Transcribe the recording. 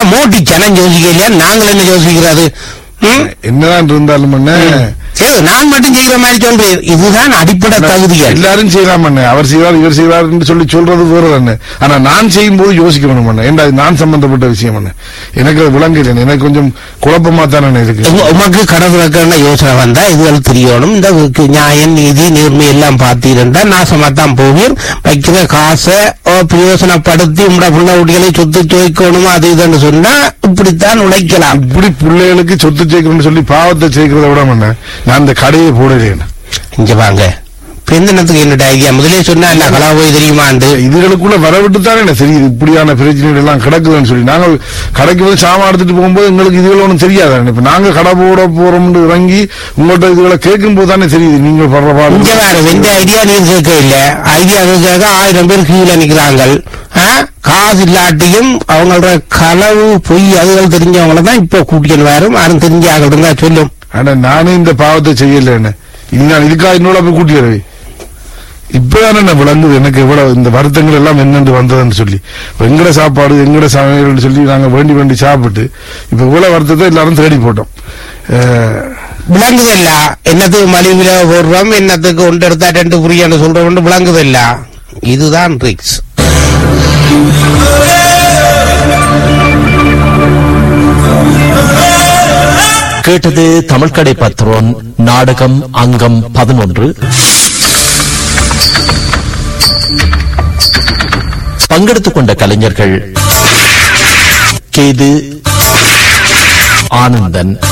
மோட்டி ஜனம் யோசிக்கலையா நாங்கள் என்ன யோசிக்கிறது ம்? என்னதான் இருந்தாலும் அண்ணே, சரி நான் மட்டும் செய்கிற மாதிரி சொல்றேன் இதுதான் அடிப்படை தகுதிகள் எல்லாரும் செய்யலாம் அண்ணே. அவர் செய்வார் இவர் செய்வார் என்று சொல்லி சொல்றது வேற அண்ணே. ஆனா நான் செய்யும் போது யோசிக்கணும் அண்ணே. ஏண்டா இது நான் சம்பந்தப்பட்ட விஷயம் அண்ணே. எனக்கு அது விளங்கல எனக்கு கொஞ்சம் குழப்பமா தானே இருக்கு உம- உமக்கு கடவுளுக்கான யோசனை வந்தா இதுகள் தெரியணும் இந்த உக்கு நியாயம் நீதி நேர்மை எல்லாம் பார்த்தீங்கன்னா நாசமா தான் போவீர் வைக்கிற காசை ஓ, பிரயோசனப்படுத்தி உங்களோட பிள்ளை குட்டிகளை சொத்து துவைக்கணும் அது இதுன்னு சொன்னா இப்படித்தான் உழைக்கலாம் இப்படி பிள்ளைகளுக்கு சொத்து சேர்க்கணும்னு சொல்லி பாவத்தை சேர்க்கிறத விட அண்ணே, நான் இந்த கடையை போடலேன் இங்க வாங்க பெருந்தினத்துக்கு என்னோட ஐடியா முதலே சொன்னா என்ன கலா போய் தெரியுமாண்டு இதுகளுக்குள்ள வரவிட்டு தானே எனக்கு தெரியுது இப்படியான பிரச்சனைகள் எல்லாம் கிடக்குதுன்னு சொல்லி நாங்க கடைக்கு வந்து சாமான் எடுத்துட்டு போகும்போது எங்களுக்கு இதுகள் ஒன்றும் தெரியாது இப்ப நாங்க கடை போட போறோம்னு இறங்கி உங்கள்ட்ட இதுகளை கேட்கும் போது தானே தெரியுது நீங்க படுற இங்க பாடு வேற எந்த ஐடியா நீ கேட்க இல்ல ஐடியா கேட்க ஆயிரம் பேர் கீழே நிக்கிறாங்க ஆ? காசு இல்லாட்டியும் அவங்களோட களவு பொய் அதுகள் தெரிஞ்சவங்கள தான் இப்போ கூட்டிட்டு வரும் யாரும் தெரிஞ்சாக இருந்தா சொல்லும் ஆனா நானே இந்த பாவத்தை செய்யல என்ன இது நான் இதுக்காக இன்னொரு போய் கூட்டிடுறேன் இப்பதானே நான் விளங்குது எனக்கு எவ்வளவு இந்த வருத்தங்கள் எல்லாம் என்னென்று வந்ததுன்னு சொல்லி இப்ப எங்கட சாப்பாடு எங்கட சமையல்னு சொல்லி நாங்க வேண்டி வேண்டி சாப்பிட்டு இப்ப இவ்வளவு வருத்தத்தை எல்லாரும் தேடி போட்டோம் அஹ், விளங்குதில்ல என்னத்துக்கு மலிவில போடுறோம் என்னத்துக்கு ஒன்று எடுத்தா ரெண்டு புரியான்னு சொல்றோம் விளங்குதில்ல இதுதான் ரிக்ஸ் கேட்டது தமிழ் கடை பத்ரோன் நாடகம் அங்கம் பதினொன்று பங்கெடுத்துக் கொண்ட கலைஞர்கள் கேது ஆனந்தன்